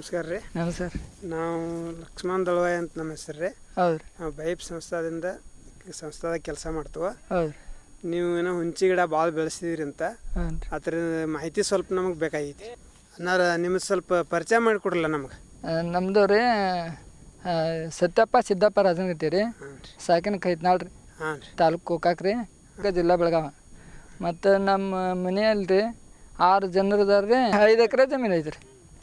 ನಮಸ್ಕಾರ ರೀ ನಮಸ್ಕಾರ ನಾವು ಲಕ್ಷ್ಮಣ್ ದಳವಾಯಿ ಅಂತ ನಮ್ಮ ಹೆಸರು ರೀ ಹೌದು ರೀ ನಾವು ಬೈಪ್ ಸಂಸ್ಥಾದಿಂದ ಸಂಸ್ಥಾದಾಗ ಕೆಲಸ ಮಾಡ್ತೇವೆ ಹೌದು ರೀ ನೀವು ಏನೋ ಹುಂಚಿ ಗಿಡ ಭಾಳ ಬೆಳೆಸಿದಿರಿ ಅಂತ ಹ್ಞೂ ರೀ ಅದ್ರ ಮಾಹಿತಿ ಸ್ವಲ್ಪ ನಮಗೆ ಬೇಕಾಗೈತಿ ಅನ್ನಾರ ನಿಮ್ಗೆ ಸ್ವಲ್ಪ ಪರಿಚಯ ಮಾಡಿಕೊಡ್ರಲ್ಲ ನಮ್ಗೆ ನಮ್ಮದು ರೀ ಆ, ಸತ್ಯಪ್ಪ ಸಿದ್ದಪ್ಪ ರಾಜನಗತಿ ರೀ ಹಾಂ ರೀ ಸಾಕಿನ ಕೈತ್ನಾಳ್ ರೀ ಹಾಂ ರೀ ತಾಲೂಕು ಗೋಕಾಕ್ ರೀ ಈಗ ಜಿಲ್ಲಾ ಬೆಳಗಾವ ಮತ್ತು ನಮ್ಮ ಮನೆಯಲ್ಲಿ ರೀ ಆರು ಜನರದಾರ ರೀ ಐದು ಎಕರೆ ಜಮೀನು ಐತೆ ರೀ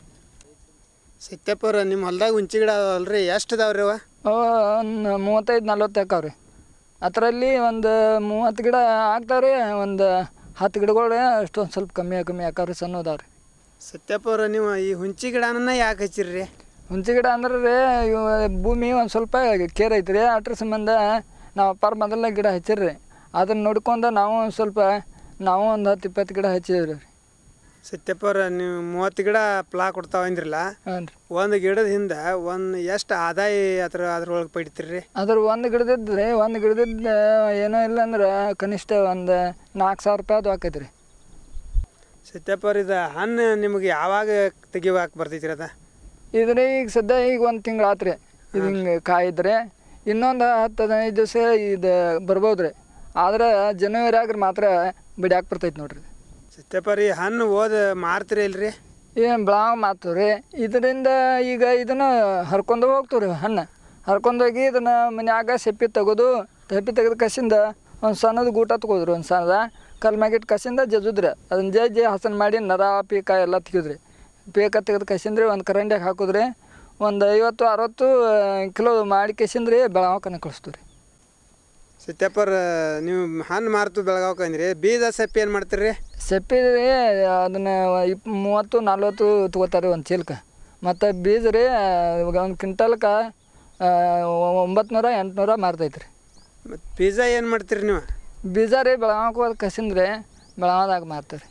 ಸತ್ಯಪ್ಪರ ನಿಮ್ಮ ಹೊಲ್ದಾಗ ಹುಂಚಿ ಗಿಡ ಅಲ್ರಿ ಎಷ್ಟು ಅದಾವ್ರಿ ಅವ ಒಂದು ಮೂವತ್ತೈದು ನಲ್ವತ್ತು ಎಕರೆ ರೀ ಅದರಲ್ಲಿ ಒಂದು ಮೂವತ್ತು ಗಿಡ ಆಗ್ತಾವೆ ರೀ ಒಂದು ಹತ್ತು ಗಿಡಗಳು ಅಷ್ಟೊಂದು ಸ್ವಲ್ಪ ಕಮ್ಮಿ ಕಮ್ಮಿ ಆಕಾವ್ರಿ ಸಣ್ಣ ಅದಾವೆ ರೀ ಸತ್ಯಪ್ಪರ ನೀವು ಈ ಹುಂಚಿ ಗಿಡನ ಯಾಕೆ ಹಚ್ಚಿರಿ ರೀ ಹುಂಚಿ ಗಿಡ ಅಂದ್ರೆ ರೀ ಇವು ಭೂಮಿ ಒಂದು ಸ್ವಲ್ಪ ಕೇರ್ ಐತಿ ರೀ ಅದ್ರ ಸಂಬಂಧ ನಾವು ಅಪ್ಪಾರ ಮೊದಲನೇ ಗಿಡ ಹಚ್ಚಿರ್ರಿ ಅದನ್ನ ನೋಡ್ಕೊಂಡು ನಾವು ಒಂದು ಸ್ವಲ್ಪ ನಾವು ಒಂದು ಹತ್ತು ಇಪ್ಪತ್ತು ಗಿಡ ಹಚ್ಚಿದ್ವಿ ರೀ ಸತ್ಯಪ್ಪರ ನೀವು ಮೂವತ್ತು ಗಿಡ ಪ್ಲಾ ಕೊಡ್ತಾವ ಅಂದ್ರಲ್ಲ ಹಾಂ ರೀ ಒಂದು ಗಿಡದ ಹಿಂದೆ ಒಂದು ಎಷ್ಟು ಆದಾಯ ಅದ್ರ ಅದ್ರೊಳಗೆ ಪಡಿತೀರಿ ರೀ ಅದ್ರ ಒಂದು ಗಿಡದಿದ್ದು ರೀ ಒಂದು ಗಿಡದಿದ್ದು ಏನೋ ಇಲ್ಲ ಅಂದ್ರೆ ಕನಿಷ್ಠ ಒಂದು ನಾಲ್ಕು ಸಾವಿರ ರೂಪಾಯಿ ಅದು ಆಕೈತೆ ರೀ ಸತ್ಯಪ್ಪರ ಇದು ಹಣ್ಣು ನಿಮಗೆ ಯಾವಾಗ ತೆಗಿವಾಕ ಬರ್ತೈತಿ ಅದ ಇದ್ರಿ ಈಗ ಸದ್ಯ ಈಗ ಒಂದು ತಿಂಗಳು ಆತು ರೀ ಇದು ಹಿಂಗೆ ಕಾಯಿದ್ರೆ ಇನ್ನೊಂದು ಹತ್ತು ಹದಿನೈದು ದಿವಸ ಇದು ಬರ್ಬೋದು ರೀ ಆದ್ರೆ ಜನವರಿಯಾಗ್ರೆ ಮಾತ್ರ ಬಿಡ್ಯಾಕೆ ಬರ್ತೈತೆ ನೋಡ್ರಿ ಸತ್ಯಪ್ಪರ ಈ ಹಣ್ಣು ಓದ್ ಮಾರ್ತೀರಿ ಇಲ್ರಿ ಏನು ಬೆಳಾವ್ ಮಾತು ರೀ ಇದರಿಂದ ಈಗ ಇದನ್ನು ಹರ್ಕೊಂಡು ಹೋಗ್ತೀವಿ ರೀ ಹಣ್ಣು ಹರ್ಕೊಂಡು ಹೋಗಿ ಇದನ್ನು ಮನ್ಯಾಗ ಸೆಪ್ಪಿ ತೆಗೆದು ಸೆಪ್ಪಿ ತೆಗೆದ ಕಸಿಂದ ಒಂದು ಸಣ್ಣದು ಗೂಟ ತಗೋದ್ರಿ ಒಂದು ಸಣ್ಣದ ಕಲ್ ಮ್ಯಾಗಿಟ್ಟು ಕಸಿಂದ ಜಜ್ಜಿದ್ರಿ ಅದನ್ನ ಜಜ್ಜಿ ಹಸನ್ ಮಾಡಿ ನರ ಪೀಕ ಎಲ್ಲ ತೆಗೆದ್ರಿ ಪೀಕ ತೆಗೆದು ಕಸಿಂದ್ರಿ ಒಂದು ಕರಂಡ್ಯಾಗ ಹಾಕಿದ್ರಿ ಒಂದು ಐವತ್ತು ಅರವತ್ತು ಕಿಲೋ ಮಾಡಿ ಕಸಿಂದ್ರಿ ಬೆಳಗಾವಕನ ಕಳಿಸ್ತೀವಿ ರೀ ಸತ್ಯಪ್ಪರ ನೀವು ಹಣ್ಣು ಮಾರ್ತು ಬೆಳಗಾವಕ್ಕೆ ಅಂದ್ರಿ ಬೀಜ ಸಪ್ಪಿ ಏನು ಮಾಡ್ತೀರಿ ರೀ ಸೆಪ್ಪಿ ರೀ ಅದನ್ನು ಇಪ್ ಮೂವತ್ತು ನಲ್ವತ್ತು ತೊಗೋತಾರೆ ಒಂದು ಚೀಲಕ್ಕೆ ಮತ್ತು ಬೀಜ ರೀ ಇವಾಗ ಒಂದು ಕ್ವಿಂಟಲ್ಗೆ ಒಂಬತ್ತು ನೂರ ಎಂಟುನೂರ ಮಾರ್ತೈತೆ ರೀ ಮತ್ತು ಬೀಜ ಏನು ಮಾಡ್ತೀರಿ ನೀವು ಬೀಜ ರೀ ಬೆಳಗಾವಕ್ಕೆ ಹೋದ ಕಸಿಂದ್ರೆ ಬೆಳಗಾವದಾಗ ಮಾರ್ತಾರೆ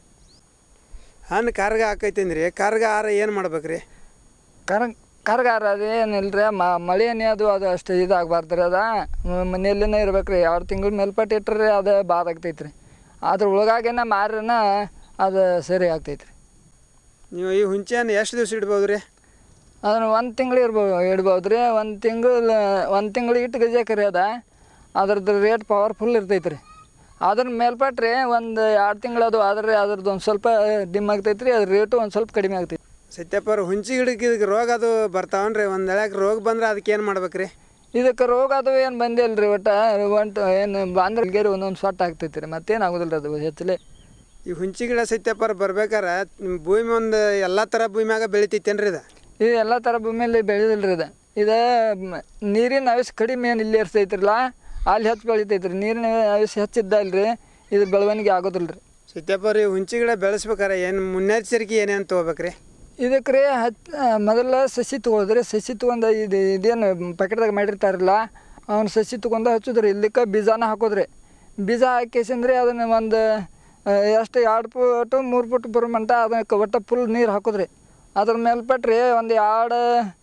ಹಣ್ಣು ಕಾರ್ಗ ಹಾಕೈತಿ ಅಂದ್ರಿ ಕಾರ್ಗ ಆರ ಏನು ಮಾಡ್ಬೇಕು ರೀ ಕರ್ ಕರ್ಗಾರ ಅದು ಏನಿಲ್ಲ ರೀ ಮಳೆ ಅದು ಅದು ಅಷ್ಟು ಇದಾಗಬಾರ್ದು ರೀ ಅದ ಮನೆಯಲ್ಲೇ ಇರ್ಬೇಕು ರೀ ಎರಡು ತಿಂಗಳ ಮೇಲ್ಪಟ್ಟು ಇಟ್ಟರೆ ಅದು ಬಾದ್ ಆಗ್ತೈತೆ ರೀ ಅದ್ರ ಒಳಗಾಗೇನ ಮಾರಿನ ಅದು ಸರಿ ಆಗ್ತೈತೆ ರೀ ನೀವು ಈ ಹುಂಚೆ ಹಣ್ಣು ಎಷ್ಟು ದಿವಸ ಇಡ್ಬೋದು ರೀ ಅದನ್ನು ಒಂದು ತಿಂಗಳು ಇರ್ಬೋದು ಇಡ್ಬೋದು ರೀ ಒಂದು ತಿಂಗಳು ಒಂದು ತಿಂಗಳು ಇಟ್ಟು ಗಜಕ್ಕೆ ರೀ ಅದ ಅದ್ರದ್ದು ರೇಟ್ ಪವರ್ಫುಲ್ ಇರ್ತೈತೆ ರೀ ಅದ್ರ ಮೇಲ್ಪಟ್ಟು ರೀ ಒಂದು ಎರಡು ತಿಂಗಳು ಅದು ಆದ್ರೆ ಅದ್ರದ್ದು ಒಂದು ಸ್ವಲ್ಪ ಡಿಮ್ ಆಗ್ತೈತೆ ರೀ ಅದ್ರ ರೇಟು ಒಂದು ಸ್ವಲ್ಪ ಕಡಿಮೆ ಆಗ್ತೈತೆ ಸತ್ಯಪ್ಪರ ಹುಂಚಿ ಗಿಡಕ್ಕೆ ಇದಕ್ಕೆ ರೋಗ ಅದು ಬರ್ತಾವನ್ರಿ ಒಂದು ಎಳ್ಯಾಕ ರೋಗ ಬಂದ್ರೆ ಅದಕ್ಕೆ ಏನು ಮಾಡ್ಬೇಕು ರೀ ಇದಕ್ಕೆ ರೋಗ ಅದು ಏನು ಬಂದಿಲ್ಲ ರೀ ಒಟ್ಟು ಒಂಟು ಏನು ಬಂದ್ರೆ ಗೇರಿ ಒಂದೊಂದು ಸೊಟ್ಟ ಆಗ್ತೈತೆ ರೀ ಮತ್ತೇನು ಆಗೋದಿಲ್ಲ ರೀ ಅದು ಹೆಚ್ಚಲೆ ಈ ಹುಂಚಿ ಗಿಡ ಸತ್ಯಪ್ಪರ ಬರ್ಬೇಕಾರೆ ನಿಮ್ಮ ಭೂಮಿ ಒಂದು ಎಲ್ಲ ಥರ ಭೂಮಿಯಾಗ ಬೆಳಿತೈತೇನ್ರಿ ಇದು ಇದು ಎಲ್ಲ ಥರ ಭೂಮಿಯಲ್ಲಿ ಬೆಳೆದಿಲ್ಲ ರೀ ಇದು ಇದು ಮ- ನೀರಿನ ಅವಶ್ಯ ಕಡಿಮೆ ಏನು ಇಲ್ಲಿ ಇರ್ತೈತ್ರಲ್ಲ ಅಲ್ಲಿ ಹೆಚ್ಚು ಬೆಳಿತೈತೆ ರೀ ನೀರಿನ ಅವಶ್ಯ ಹೆಚ್ಚಿದ್ದಲ್ಲ ರೀ ಇದು ಬೆಳವಣಿಗೆ ಆಗೋದಿಲ್ಲ ರೀ ಸತ್ಯಪ್ಪರ ಈ ಹುಂಚಿ ಗಿಡ ಬೆಳೆಸ್ಬೇಕಾರೆ ಏನು ಮುನ್ನೆಚ್ಚರಿಕೆ ಏನೇನು ತೊಗೋಬೇಕು ರೀ ಇದಕ್ಕೆ ರೀ ಹಚ್ ಮೊದಲ ಸಸಿ ತೊಗೊಳ್ದ್ರಿ ಸಸಿ ತೊಗೊಂಡು ಇದು ಇದೇನು ಪ್ಯಾಕೆಟ್ದಾಗ ಮಾಡಿರ್ತಾರಲ್ಲ ಅವ್ನು ಸಸಿ ತೊಗೊಂಡು ಹಚ್ಚೋದ್ರಿ ಇಲ್ಲಿಕ್ಕೆ ಬೀಜನ ಹಾಕೋದ್ರಿ ಬೀಜ ಹಾಕಿಸಂದ್ರೆ ಅದನ್ನು ಒಂದು ಎಷ್ಟು ಎರಡು ಫುಟು ಮೂರು ಫುಟ್ ಬರೋ ಮಟ್ಟ ಅದಕ್ಕೆ ಒಟ್ಟು ಫುಲ್ ನೀರು ಹಾಕೋದ್ರಿ ಅದ್ರ ಮೇಲ್ಪಟ್ರಿ ಒಂದು ಎರಡು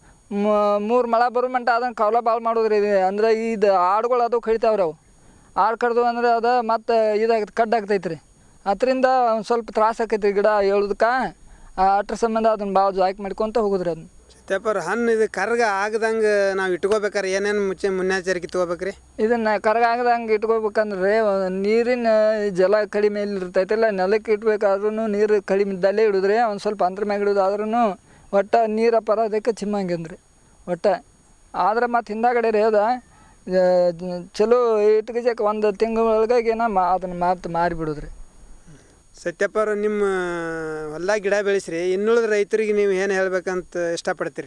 ಮೂರು ಮಳೆ ಬರೋ ಮಟ್ಟ ಅದನ್ನು ಕವಲ ಭಾಳ ಮಾಡೋದ್ರಿ ಇದು ಅಂದ್ರೆ ಇದು ಆಡುಗಳು ಅದು ಕಡಿತಾವ್ರಿ ಅವು ಆಡು ಕಡ್ದು ಅಂದ್ರೆ ಅದು ಮತ್ತೆ ಇದಾಗೈತೆ ಕಡ್ಡು ಆಗ್ತೈತೆ ರೀ ಅದರಿಂದ ಒಂದು ಸ್ವಲ್ಪ ತ್ರಾಸ ಆಕೈತೆ ರೀ ಗಿಡ ಏಳೋದಕ್ಕೆ ಅಟ್ರ ಸಂಬಂಧ ಅದನ್ನ ಭಾಳ ಜಾಯ್ಕ್ ಮಾಡ್ಕೊತ ಹೋಗುದ್ರಿ ಅದನ್ನ ಸತ್ಯಪ್ಪರ ಹಣ್ಣು ಇದು ಕರ್ಗ ಆಗದಂಗೆ ನಾವು ಇಟ್ಕೋಬೇಕಾರೆ ಏನೇನು ಮುಚ್ಚೆ ಮುನ್ನೆಚ್ಚರಿಕೆ ತೊಗೋಬೇಕು ರೀ ಇದನ್ನ ಕರಗಾಗದಂಗೆ ಇಟ್ಕೋಬೇಕಂದ್ರೆ ನೀರಿನ ಜಲ ಕಡಿಮೆ ಎಲ್ಲಿ ಇರ್ತೈತಿಲ್ಲ ನೆಲಕ್ಕೆ ಇಟ್ಬೇಕಾದ್ರೂ ನೀರು ಕಡಿಮೆ ಇದ್ದಲ್ಲೇ ಇಡಿದ್ರೆ ಒಂದು ಸ್ವಲ್ಪ ಅಂತರ ಮ್ಯಾಗ ಇಡೋದು ಆದ್ರೂ ಒಟ್ಟು ನೀರ ಪರ ಅದಕ್ಕೆ ಚಿಮ್ಮಂಗಂದ್ರಿ ಒಟ್ಟು ಆದ್ರೆ ಮತ್ತು ಹಿಂದಾಗಡೆ ರೀ ಅದ ಆ, ಚಲೋ ಇಟ್ಕಜಕ್ಕೆ ಒಂದು ತಿಂಗಳ ಒಳಗಾಗೇನ ಮಾ ಅದನ್ನು ಮಾತು ಮಾರಿಬಿಡೋದ್ರಿ ಸತ್ಯಪ್ಪರ ನಿಮ್ಮ ಹೊಲ್ದಾಗ ಗಿಡ ಬೆಳೆಸ್ರಿ ಇನ್ನುಳಿದ ರೈತರಿಗೆ ನೀವು ಏನು ಹೇಳ್ಬೇಕಂತ ಇಷ್ಟಪಡ್ತೀರಿ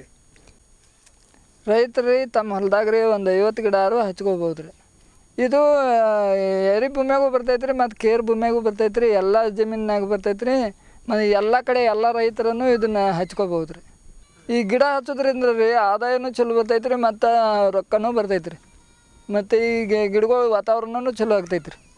ರೈತರು ತಮ್ಮ ಹೊಲ್ದಾಗ ರೀ ಒಂದು ಐವತ್ತು ಗಿಡಾರು ಹಚ್ಕೋಬೋದು ರೀ ಇದು ಆ, ಎರಿ ಭೂಮಿಯಾಗೂ ಬರ್ತೈತೆ ರೀ ಮತ್ತು ಕೇರ್ ಭೂಮಿಯಾಗೂ ಬರ್ತೈತೆ ರೀ ಎಲ್ಲ ಜಮೀನಾಗ ಬರ್ತೈತೆ ರೀ ಮತ್ತು ಎಲ್ಲ ಕಡೆ ಎಲ್ಲ ರೈತರನ್ನು ಇದನ್ನು ಹಚ್ಕೋಬೋದು ರೀ ಈ ಗಿಡ ಹಚ್ಚೋದ್ರಿಂದ ರೀ ಆದಾಯನೂ ಚಲೋ ಬರ್ತೈತೆ ರೀ ಮತ್ತು ರೊಕ್ಕನೂ ಬರ್ತೈತೆ ರೀ ಮತ್ತು ಈಗ ಗಿಡಗಳು ವಾತಾವರಣನೂ ಚಲೋ ಆಗ್ತೈತೆ ರೀ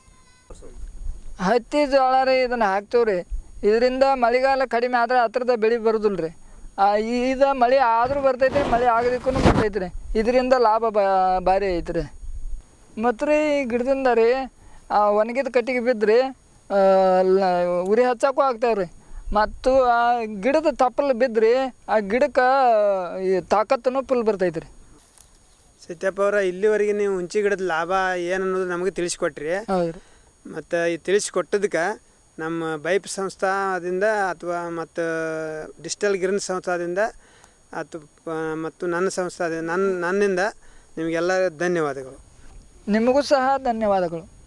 ಹತ್ತಿ ಜೋಳ ರೀ ಇದನ್ನು ಹಾಕ್ತೇವೆ ರೀ ಇದರಿಂದ ಮಳೆಗಾಲ ಕಡಿಮೆ ಆದ್ರೆ ಹತ್ರದ ಬೆಳೆ ಬರೋದಿಲ್ಲ ರೀ ಈಗ ಮಳೆ ಆದರೂ ಬರ್ತೈತೆ ಮಳೆ ಆಗದಕ್ಕೂ ಬರ್ತೈತೆ ರೀ ಇದರಿಂದ ಲಾಭ ಬಾ ಭಾರಿ ಐತೆ ರೀ ಮತ್ತು ರೀ ಈ ಗಿಡದಿಂದ ರೀ ಒಣಗಿದ ಕಟ್ಟಿಗೆ ಬಿದ್ದರೆ ಉರಿ ಹಚ್ಚಕ್ಕೂ ಆಗ್ತಾವೆ ರೀ ಮತ್ತು ಆ ಗಿಡದ ತಪ್ಪಲು ಬಿದ್ದರೆ ಆ ಗಿಡಕ್ಕೆ ಈ ತಾಕತ್ತೂ ಫುಲ್ ಬರ್ತೈತೆ ರೀ ಸತ್ಯಪ್ಪ ಅವರ ಇಲ್ಲಿವರೆಗೆ ನೀವು ಹುಂಚಿ ಗಿಡದ ಲಾಭ ಏನು ಅನ್ನೋದು ನಮಗೆ ತಿಳಿಸ್ಕೊಟ್ರಿ ಹೌದು ರೀ ಮತ್ತು ಈ ತಿಳಿಸ್ಕೊಟ್ಟದಕ್ಕೆ ನಮ್ಮ ಬೈಪ್ ಸಂಸ್ಥಾದಿಂದ ಅಥವಾ ಮತ್ತು ಡಿಜಿಟಲ್ ಗಿರಣ್ ಸಂಸ್ಥಾದಿಂದ ಅಥವಾ ಮತ್ತು ನನ್ನ ಸಂಸ್ಥಾದ ನನ್ನ ನನ್ನಿಂದ ನಿಮಗೆಲ್ಲ ಧನ್ಯವಾದಗಳು ನಿಮಗೂ ಸಹ ಧನ್ಯವಾದಗಳು